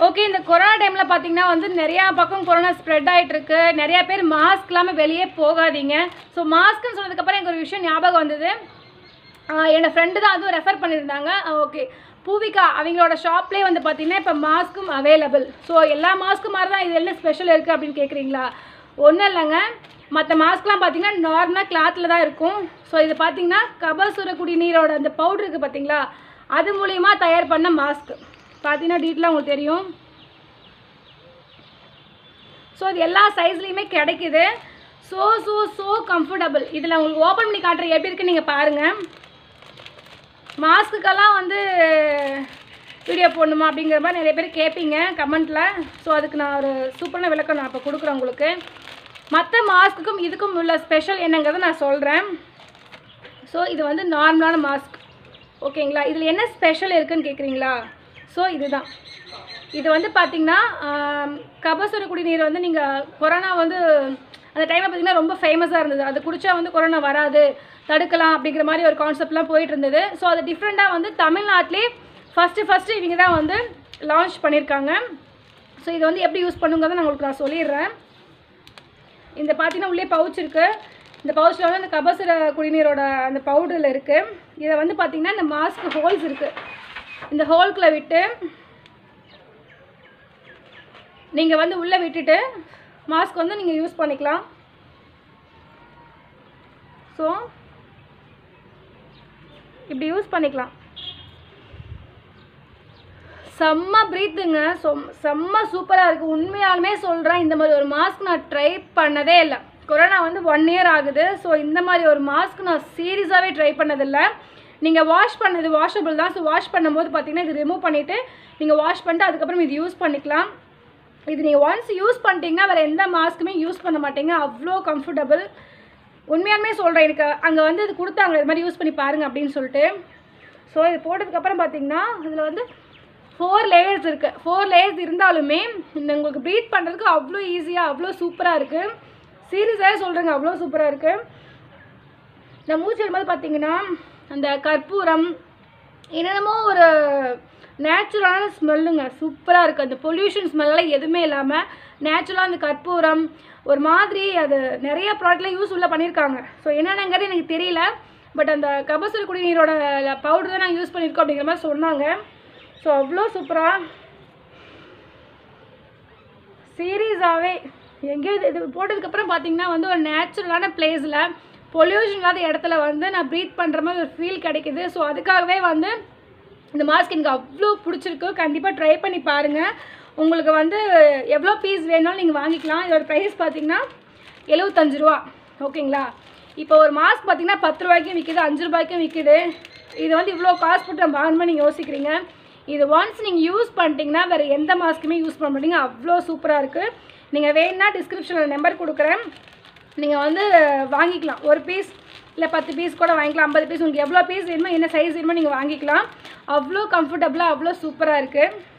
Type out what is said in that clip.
okay இந்த corona டைமில் பார்த்தீங்கன்னா வந்து நிறையா பக்கம் கொரோனா ஸ்ப்ரெட் ஆகிட்டு இருக்கு நிறையா பேர் மாஸ்க் இல்லாமல் வெளியே போகாதீங்க ஸோ மாஸ்க்குன்னு சொன்னதுக்கப்புறம் எனக்கு ஒரு விஷயம் ஞாபகம் வந்தது ஆஹ் என்னோட ஃப்ரெண்டு தான் அதுவும் ரெஃபர் பண்ணியிருந்தாங்க ஓகே பூவிகா அவங்களோட ஷாப்லேயே வந்து பார்த்தீங்கன்னா இப்போ மாஸ்க்கும் அவைலபிள் ஸோ எல்லா மாஸ்க்கு மாதிரி தான் இது என்ன ஸ்பெஷல் இருக்குது அப்படின்னு கேட்குறீங்களா ஒன்றும் இல்லைங்க மற்ற மாஸ்க்லாம் பார்த்தீங்கன்னா நார்மலாக கிளாத்தில் தான் இருக்கும் ஸோ இது பார்த்தீங்கன்னா கபசுர குடிநீரோட அந்த பவுடர் இருக்குது பார்த்தீங்களா அது மூலியமா தயார் பண்ண மாஸ்க் பார்த்தீங்கன்னா டீட்டெயிலாக உங்களுக்கு தெரியும் ஸோ இது எல்லா சைஸ்லேயுமே கிடைக்குது ஸோ ஸோ ஸோ கம்ஃபர்டபுள் இதில் உங்களுக்கு ஓப்பன் பண்ணி காட்டுற எப்படி இருக்குன்னு நீங்கள் பாருங்கள் மாஸ்க்குக்கெல்லாம் வந்து வீடியோ போடணுமா அப்படிங்கிற மாதிரி நிறைய பேர் கேட்பீங்க கமெண்ட்டில் ஸோ அதுக்கு நான் ஒரு சூப்பரான விளக்கம் நான் இப்போ கொடுக்குறேன் உங்களுக்கு மற்ற மாஸ்க்குக்கும் இதுக்கும் உள்ள ஸ்பெஷல் என்னங்கிறத நான் சொல்கிறேன் ஸோ இது வந்து நார்மலான மாஸ்க் ஓகேங்களா இதில் என்ன ஸ்பெஷல் இருக்குன்னு கேட்குறீங்களா ஸோ இதுதான் இது வந்து பார்த்திங்கன்னா ஆம், கபசுர குடிநீர் வந்து நீங்கள் கொரோனா வந்து அந்த டைமில் பார்த்திங்கன்னா ரொம்ப ஃபேமஸாக இருந்தது அது குடித்தா வந்து கொரோனா வராது தடுக்கலாம் அப்படிங்கிற மாதிரி ஒரு கான்செப்ட்லாம் போயிட்டு இருந்தது ஸோ அது டிஃப்ரெண்ட்டாக வந்து தமிழ்நாட்டிலே ஃபஸ்ட்டு ஃபஸ்ட்டு இவங்க தான் வந்து லான்ச் பண்ணியிருக்காங்க ஸோ இது வந்து எப்படி யூஸ் பண்ணுங்கிறத நான் உங்களுக்கு நான் சொல்லிடுறேன் இந்த பார்த்தீங்கன்னா உள்ளே பவுச் இருக்குது இந்த பவுச்சில் வந்து அந்த கபசுர குடிநீரோட அந்த பவுடரில் இருக்குது இதை வந்து பார்த்தீங்கன்னா இந்த மாஸ்க் ஹோல்ஸ் இருக்குது இந்த ஹோல்குள்ளே விட்டு நீங்கள் வந்து உள்ளே விட்டுட்டு மாஸ்க் வந்து நீங்கள் யூஸ் பண்ணிக்கலாம் ஸோ இப்படி யூஸ் பண்ணிக்கலாம் செம்ம ப்ரீத்துங்க சொ செம்ம சூப்பராக இருக்குது உண்மையாலுமே சொல்கிறேன் இந்த மாதிரி ஒரு மாஸ்க் நான் ட்ரை பண்ணதே இல்லை கொரோனா வந்து ஒன் இயர் ஆகுது ஸோ இந்த மாதிரி ஒரு மாஸ்க் நான் சீரியஸாகவே ட்ரை பண்ணதில்லை நீங்கள் வாஷ் பண்ணது வாஷபிள் தான் ஸோ வாஷ் பண்ணும்போது பார்த்தீங்கன்னா இது ரிமூவ் பண்ணிவிட்டு நீங்கள் வாஷ் பண்ணிட்டு அதுக்கப்புறம் இது யூஸ் பண்ணிக்கலாம் இது நீங்கள் ஒன்ஸ் யூஸ் பண்ணிட்டீங்கன்னா வேறு எந்த மாஸ்க்குமே யூஸ் பண்ண மாட்டீங்க அவ்வளோ கம்ஃபர்டபுள் உண்மையாலுமே சொல்கிறேன் எனக்கு அங்கே வந்து இது கொடுத்தாங்க இது மாதிரி யூஸ் பண்ணி பாருங்க அப்படின்னு சொல்லிட்டு ஸோ இது போட்டதுக்கப்புறம் பார்த்தீங்கன்னா இதில் வந்து ஃபோர் லேயர்ஸ் இருக்குது ஃபோர் லேயர்ஸ் இருந்தாலுமே இந்த உங்களுக்கு ப்ரீத் பண்ணுறதுக்கு அவ்வளோ ஈஸியாக அவ்வளோ சூப்பராக இருக்குது சீரியஸாக சொல்கிறேங்க அவ்வளோ சூப்பராக இருக்குது இந்த மூச்சு வரும்போது பார்த்தீங்கன்னா அந்த கற்பூரம் என்னென்னமோ ஒரு நேச்சுரலான ஸ்மெல்லுங்க சூப்பராக இருக்குது அந்த பொல்யூஷன் ஸ்மெல்லாம் எதுவுமே இல்லாமல் நேச்சுரலாக அந்த கற்பூரம் ஒரு மாதிரி அது நிறைய ப்ராடக்ட்லாம் யூஸ் உள்ள பண்ணியிருக்காங்க ஸோ என்னென்னங்கிறது எனக்கு தெரியல பட் அந்த கபசுர குடிநீரோட பவுடர் தான் நாங்கள் யூஸ் பண்ணியிருக்கோம் அப்படிங்கிற மாதிரி சொன்னாங்க ஸோ அவ்வளோ சூப்பராக சீரியஸாகவே எங்கேயோ இது இது போட்டதுக்கப்புறம் பார்த்தீங்கன்னா வந்து ஒரு நேச்சுரலான பிளேஸில் பொல்யூஷன் இல்லாத இடத்துல வந்து நான் ப்ரீத் பண்ணுற மாதிரி ஒரு ஃபீல் கிடைக்குது ஸோ அதுக்காகவே வந்து இந்த மாஸ்க் எனக்கு அவ்வளோ பிடிச்சிருக்கு கண்டிப்பாக ட்ரை பண்ணி பாருங்கள் உங்களுக்கு வந்து எவ்வளோ பீஸ் வேணாலும் நீங்கள் வாங்கிக்கலாம் இதோட ப்ரைஸ் பார்த்தீங்கன்னா எழுபத்தஞ்சு ரூபா ஓகேங்களா இப்போ ஒரு மாஸ்க் பார்த்தீங்கன்னா பத்து ரூபாய்க்கும் விற்கிது அஞ்சு ரூபாய்க்கும் விற்கிது இது வந்து இவ்வளோ காசு போட்டு நம்ம வாங்கணுமா நீங்கள் யோசிக்கிறீங்க இது ஒன்ஸ் நீங்கள் யூஸ் பண்ணிட்டீங்கன்னா வேறு எந்த மாஸ்க்குமே யூஸ் பண்ண மாட்டீங்க அவ்வளோ சூப்பராக இருக்குது நீங்கள் வேணும்னா டிஸ்கிரிப்ஷனில் நம்பர் கொடுக்குறேன் நீங்கள் வந்து வாங்கிக்கலாம் ஒரு பீஸ் இல்லை பத்து பீஸ் கூட வாங்கிக்கலாம் ஐம்பது பீஸ் உங்களுக்கு எவ்வளோ பீஸ் வேணுமோ என்ன சைஸ் வேணுமோ நீங்கள் வாங்கிக்கலாம் அவ்வளோ கம்ஃபர்டபுளாக அவ்வளோ சூப்பராக இருக்குது